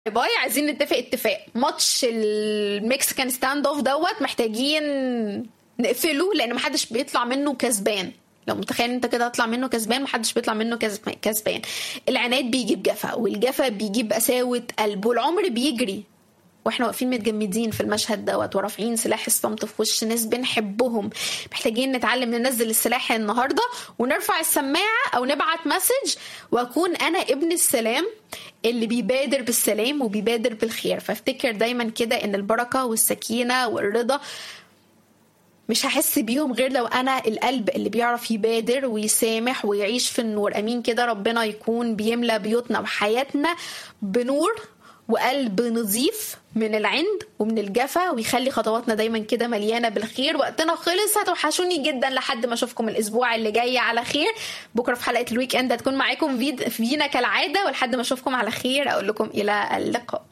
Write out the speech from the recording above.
باي عايزين نتفق اتفاق ماتش المكسيكان ستاند اوف دوت محتاجين نقفله لان محدش بيطلع منه كسبان لو متخيل انت كده هطلع منه كسبان محدش بيطلع منه كسب- كسبان العناد بيجيب جفا والجفا بيجيب قساوة قلب والعمر بيجري واحنا واقفين متجمدين في المشهد دوت ورافعين سلاح الصمت في وش ناس بنحبهم محتاجين نتعلم ننزل السلاح النهارده ونرفع السماعه او نبعت مسج واكون انا ابن السلام اللي بيبادر بالسلام وبيبادر بالخير فافتكر دايما كده ان البركه والسكينه والرضا مش هحس بيهم غير لو انا القلب اللي بيعرف يبادر ويسامح ويعيش في النور امين كده ربنا يكون بيملى بيوتنا وحياتنا بنور وقلب نظيف من العند ومن الجفا ويخلي خطواتنا دايما كده مليانه بالخير وقتنا خلص هتوحشوني جدا لحد ما اشوفكم الاسبوع اللي جاي على خير بكره في حلقه الويك اند هتكون معاكم فيد- فينا كالعاده ولحد ما اشوفكم على خير اقول لكم الى اللقاء